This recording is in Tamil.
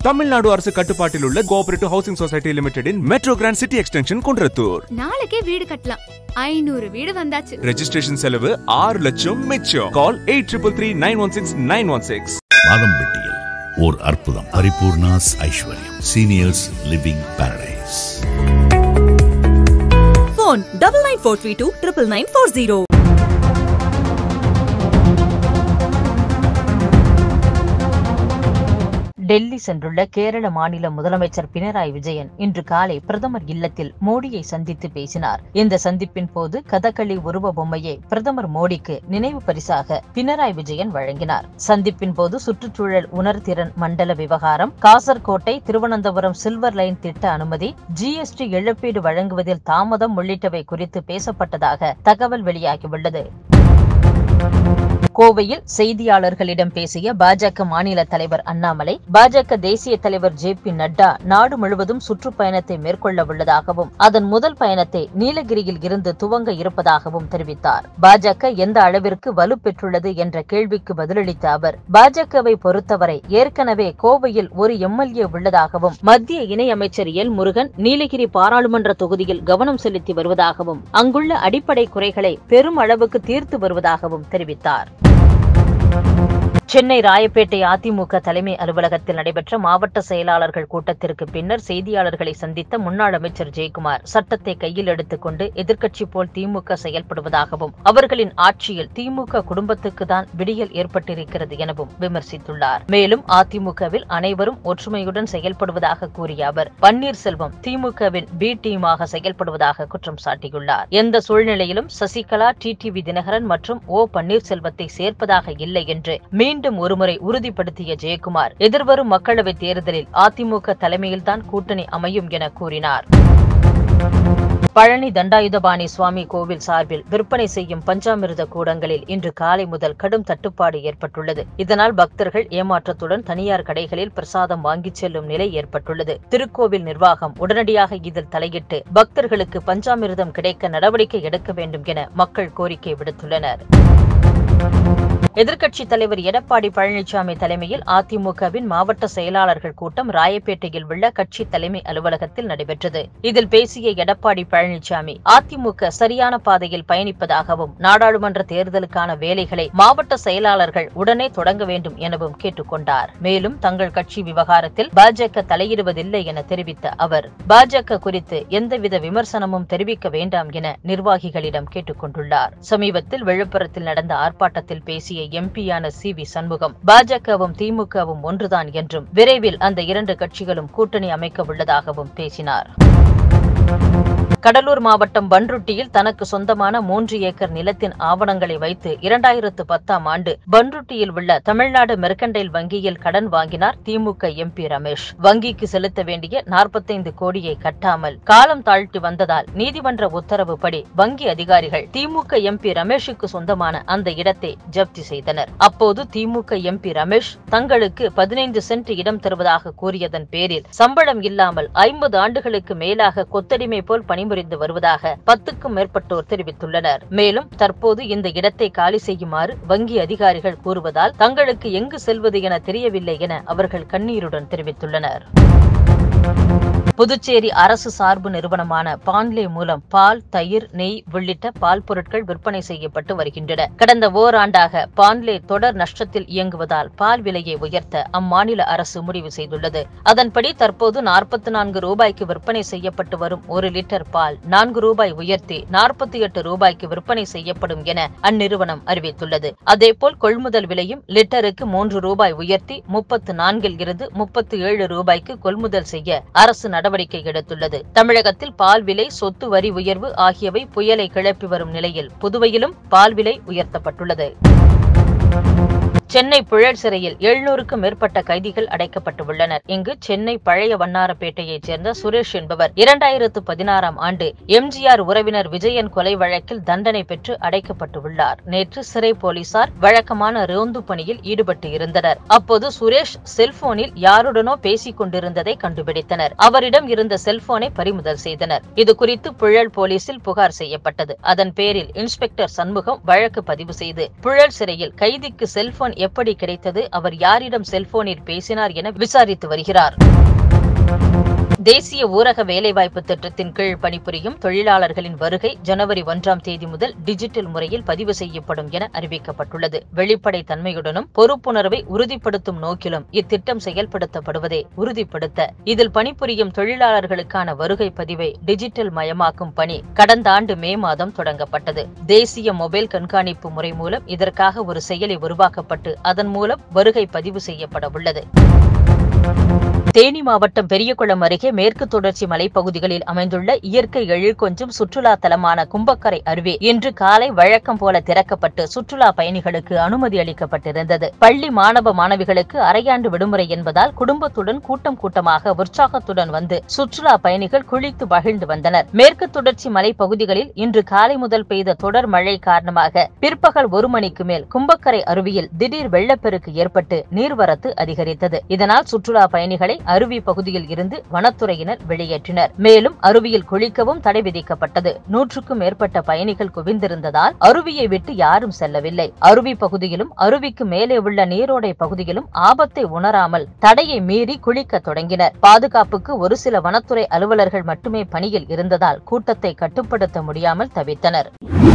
தமிழ்நாடு அரசு கட்டுப்பாட்டில் உள்ள கோஆபரேட்டிவ் ஹவுசிங் சொசைட்டி லிமிடெடின் metro grand city extension Kundrathur நாளைக்கே வீடு கட்டலாம் ஐநூறு வீடு வந்தாச்சு ரெஜிஸ்ட்ரேஷன் செலவு ஆறு லட்சம் மிச்சம் call eight triple three nine one six nine one six மாதம்பட்டியில் ஓர் அற்புதம் Paripoorna's Aishwaryam seniors living paradise phone double nine four three two triple nine four zero. Delhi சென்றுள்ள கேரள மாநில முதலமைச்சர் பினராயி விஜயன் இன்று காலை பிரதமர் இல்லத்தில் மோடியை சந்தித்து பேசினார் இந்த சந்திப்பின் போது கதகளி உருவ பொம்மையை பிரதமர் மோடிக்கு நினைவு பரிசாக பினராயி விஜயன் வழங்கினார் சந்திப்பின் போது சுற்றுச்சூழல் உணர்திறன் மண்டல விவகாரம் காசர்கோட்டை திருவனந்தபுரம் சில்வர் லைன் திட்ட அனுமதி ஜிஎஸ்டி இழப்பீடு வழங்குவதில் தாமதம் உள்ளிட்டவை குறித்து பேசப்பட்டதாக தகவல் வெளியாகியுள்ளது கோவையில் செய்தியாளர்களிடம் பேசிய பாஜக மாநில தலைவர் அண்ணாமலை பாஜக தேசிய தலைவர் ஜே பி நட்டா நாடு முழுவதும் சுற்றுப்பயணத்தை மேற்கொள்ள உள்ளதாகவும் அதன் முதல் பயணத்தை நீலகிரியில் இருந்து துவங்க இருப்பதாகவும் தெரிவித்தார் பாஜக எந்த அளவிற்கு வலுப்பெற்றுள்ளது என்ற கேள்விக்கு பதிலளித்த அவர் பாஜகவை பொறுத்தவரை ஏற்கனவே கோவையில் ஒரு எம்எல்ஏ உள்ளதாகவும் மத்திய இணையமைச்சர் எல் முருகன் நீலகிரி பாராளுமன்ற தொகுதியில் கவனம் செலுத்தி வருவதாகவும் அங்குள்ள அடிப்படை குறைகளை பெரும் அளவுக்கு தீர்த்து வருவதாகவும் தெரிவித்தார் சென்னை ராயப்பேட்டை அதிமுக தலைமை அலுவலகத்தில் நடைபெற்ற மாவட்ட செயலாளர்கள் கூட்டத்திற்கு பின்னர் செய்தியாளர்களை சந்தித்த முன்னாள் அமைச்சர் ஜெயக்குமார் சட்டத்தை கையில் எடுத்துக் கொண்டு எதிர்க்கட்சி போல் திமுக செயல்படுவதாகவும் அவர்களின் ஆட்சியில் திமுக குடும்பத்துக்கு தான் விடியல் ஏற்பட்டிருக்கிறது எனவும் விமர்சித்துள்ளார் மேலும் அதிமுகவில் அனைவரும் ஒற்றுமையுடன் செயல்படுவதாக கூறிய அவர் பன்னீர்செல்வம் திமுகவின் பி டீமாக செயல்படுவதாக குற்றம் சாட்டியுள்ளார் எந்த சூழ்நிலையிலும் சசிகலா டிடிவி தினகரன் மற்றும் ஓ பன்னீர்செல்வத்தை சேர்ப்பதாக இல்லை என்று மீண்டும் ஒருமுறை உறுதிப்படுத்திய ஜெயக்குமார் எதிர்வரும் மக்களவைத் தேர்தலில் அதிமுக தலைமையில்தான் கூட்டணி அமையும் என கூறினார் பழனி தண்டாயுதபாணி சுவாமி கோவில் சார்பில் விற்பனை செய்யும் பஞ்சாமிர்த கூடங்களில் இன்று காலை முதல் கடும் தட்டுப்பாடு ஏற்பட்டுள்ளது இதனால் பக்தர்கள் ஏமாற்றத்துடன் தனியார் கடைகளில் பிரசாதம் வாங்கிச் செல்லும் நிலை ஏற்பட்டுள்ளது திருக்கோவில் நிர்வாகம் உடனடியாக இதில் தலையிட்டு பக்தர்களுக்கு பஞ்சாமிர்தம் கிடைக்க நடவடிக்கை எடுக்க வேண்டும் என மக்கள் கோரிக்கை விடுத்துள்ளனர் எதிர்க்கட்சித் தலைவர் எடப்பாடி பழனிசாமி தலைமையில் அதிமுகவின் மாவட்ட செயலாளர்கள் கூட்டம் ராயப்பேட்டையில் உள்ள கட்சி தலைமை அலுவலகத்தில் நடைபெற்றது இதில் பேசிய எடப்பாடி பழனிசாமி அதிமுக சரியான பாதையில் பயணிப்பதாகவும் நாடாளுமன்ற தேர்தலுக்கான வேலைகளை மாவட்ட செயலாளர்கள் உடனே தொடங்க வேண்டும் எனவும் கேட்டுக் கொண்டார் மேலும் தங்கள் கட்சி விவகாரத்தில் பாஜக தலையிடுவதில்லை என தெரிவித்த அவர் பாஜக குறித்து எந்தவித விமர்சனமும் தெரிவிக்க வேண்டாம் என நிர்வாகிகளிடம் கேட்டுக் கொண்டுள்ளார் சமீபத்தில் விழுப்புரத்தில் நடந்த ஆர்ப்பாட்டத்தில் பேசிய எம்பியான சி வி சண்முகம் பாஜகவும் திமுகவும் ஒன்றுதான் என்றும் விரைவில் அந்த இரண்டு கட்சிகளும் கூட்டணி அமைக்க உள்ளதாகவும் பேசினார் கடலூர் மாவட்டம் பன்ருட்டியில் தனக்கு சொந்தமான மூன்று ஏக்கர் நிலத்தின் ஆவணங்களை வைத்து இரண்டாயிரத்து பத்தாம் ஆண்டு பன்ருட்டியில் உள்ள தமிழ்நாடு மெர்கண்டைல் வங்கியில் கடன் வாங்கினார் திமுக எம்பி ரமேஷ் வங்கிக்கு செலுத்த வேண்டிய நாற்பத்தைந்து கோடியை கட்டாமல் காலம் தாழ்த்தி வந்ததால் நீதிமன்ற உத்தரவுப்படி வங்கி அதிகாரிகள் திமுக எம்பி ரமேஷுக்கு சொந்தமான அந்த இடத்தை ஜப்தி செய்தனர் அப்போது திமுக எம்பி ரமேஷ் தங்களுக்கு பதினைந்து சென்ட் இடம் தருவதாக கூறியதன் பேரில் சம்பளம் இல்லாமல் ஐம்பது ஆண்டுகளுக்கு மேலாக கொத்தடிமை போல் பணிபுரிந்து வருவதாக பத்துக்கும் மேற்பட்டோர் தெரிவித்துள்ளனர் மேலும் தற்போது இந்த இடத்தை காலி செய்யுமாறு வங்கி அதிகாரிகள் கூறுவதால் தங்களுக்கு எங்கு செல்வது என தெரியவில்லை என அவர்கள் கண்ணீருடன் தெரிவித்துள்ளனர் புதுச்சேரி அரசு சார்பு நிறுவனமான பான்லே மூலம் பால் தயிர் நெய் உள்ளிட்ட பால் பொருட்கள் விற்பனை செய்யப்பட்டு வருகின்றன கடந்த ஓராண்டாக பான்லே தொடர் நஷ்டத்தில் இயங்குவதால் பால் விலையை உயர்த்த அம்மாநில அரசு முடிவு செய்துள்ளது அதன்படி தற்போது நாற்பத்தி நான்கு ரூபாய்க்கு விற்பனை செய்யப்பட்டு வரும் ஒரு லிட்டர் பால் நான்கு ரூபாய் உயர்த்தி நாற்பத்தி எட்டு ரூபாய்க்கு விற்பனை செய்யப்படும் என அந்நிறுவனம் அறிவித்துள்ளது அதேபோல் கொள்முதல் விலையும் லிட்டருக்கு மூன்று ரூபாய் உயர்த்தி முப்பத்து நான்கில் இருந்து முப்பத்து ஏழு ரூபாய்க்கு கொள்முதல் செய்ய அரசு நடவடிக்கை எடுத்துள்ளது தமிழகத்தில் பால் விலை சொத்து வரி உயர்வு ஆகியவை புயலை கிளப்பி வரும் நிலையில் புதுவையிலும் பால் விலை உயர்த்தப்பட்டுள்ளது சென்னை புழல் சிறையில் எழுநூறுக்கும் மேற்பட்ட கைதிகள் அடைக்கப்பட்டுள்ளனர் இங்கு சென்னை பழைய வண்ணாரப்பேட்டையைச் சேர்ந்த சுரேஷ் என்பவர் இரண்டாயிரத்து பதினாறாம் ஆண்டு எம்ஜிஆர் உறவினர் விஜயன் கொலை வழக்கில் தண்டனை பெற்று அடைக்கப்பட்டுள்ளார் நேற்று சிறை போலீசார் வழக்கமான ரோந்து பணியில் ஈடுபட்டு இருந்தனர் அப்போது சுரேஷ் செல்போனில் யாருடனோ பேசிக் கொண்டிருந்ததை கண்டுபிடித்தனர் அவரிடம் இருந்த செல்போனை பறிமுதல் செய்தனர் இது குறித்து புழல் போலீசில் புகார் செய்யப்பட்டது அதன் பேரில் இன்ஸ்பெக்டர் சண்முகம் வழக்கு பதிவு செய்து புழல் சிறையில் கைதிக்கு செல்போன் எப்படி கிடைத்தது அவர் யாரிடம் செல்போனில் பேசினார் என விசாரித்து வருகிறார் தேசிய ஊரக வேலைவாய்ப்பு திட்டத்தின் கீழ் பணிபுரியும் தொழிலாளர்களின் வருகை ஜனவரி ஒன்றாம் தேதி முதல் டிஜிட்டல் முறையில் பதிவு செய்யப்படும் என அறிவிக்கப்பட்டுள்ளது வெளிப்படை தன்மையுடனும் பொறுப்புணர்வை உறுதிப்படுத்தும் நோக்கிலும் இத்திட்டம் செயல்படுத்தப்படுவதை உறுதிப்படுத்த இதில் பணிபுரியும் தொழிலாளர்களுக்கான வருகை பதிவை டிஜிட்டல் மயமாக்கும் பணி கடந்த ஆண்டு மே மாதம் தொடங்கப்பட்டது தேசிய மொபைல் கண்காணிப்பு முறை மூலம் இதற்காக ஒரு செயலி உருவாக்கப்பட்டு அதன் மூலம் வருகை பதிவு செய்யப்பட உள்ளது தேனி மாவட்டம் பெரியகுளம் அருகே மேற்கு தொடர்ச்சி மலைப்பகுதிகளில் அமைந்துள்ள இயற்கை எழில் கொஞ்சம் சுற்றுலா தலமான கும்பக்கரை அருவி இன்று காலை வழக்கம் போல திறக்கப்பட்டு சுற்றுலா பயணிகளுக்கு அனுமதி அளிக்கப்பட்டிருந்தது பள்ளி மாணவ மாணவிகளுக்கு அரையாண்டு விடுமுறை என்பதால் குடும்பத்துடன் கூட்டம் கூட்டமாக உற்சாகத்துடன் வந்து சுற்றுலா பயணிகள் குளித்து மகிழ்ந்து வந்தனர் மேற்கு தொடர்ச்சி மலைப்பகுதிகளில் இன்று காலை முதல் பெய்த தொடர் மழை காரணமாக பிற்பகல் ஒரு மணிக்கு மேல் கும்பக்கரை அருவியில் திடீர் வெள்ளப்பெருக்கு ஏற்பட்டு நீர்வரத்து அதிகரித்தது இதனால் சுற்றுலா பயணிகளை அருவி பகுதியில் இருந்து வனத்துறையினர் வெளியேற்றினர் மேலும் அருவியில் குளிக்கவும் தடை விதிக்கப்பட்டது நூற்றுக்கும் மேற்பட்ட பயணிகள் குவிந்திருந்ததால் அருவியை விட்டு யாரும் செல்லவில்லை அருவி பகுதியிலும் அருவிக்கு மேலே உள்ள நீரோடை பகுதியிலும் ஆபத்தை உணராமல் தடையை மீறி குளிக்க தொடங்கினர் பாதுகாப்புக்கு ஒரு சில வனத்துறை அலுவலர்கள் மட்டுமே பணியில் இருந்ததால் கூட்டத்தை கட்டுப்படுத்த முடியாமல் தவித்தனர்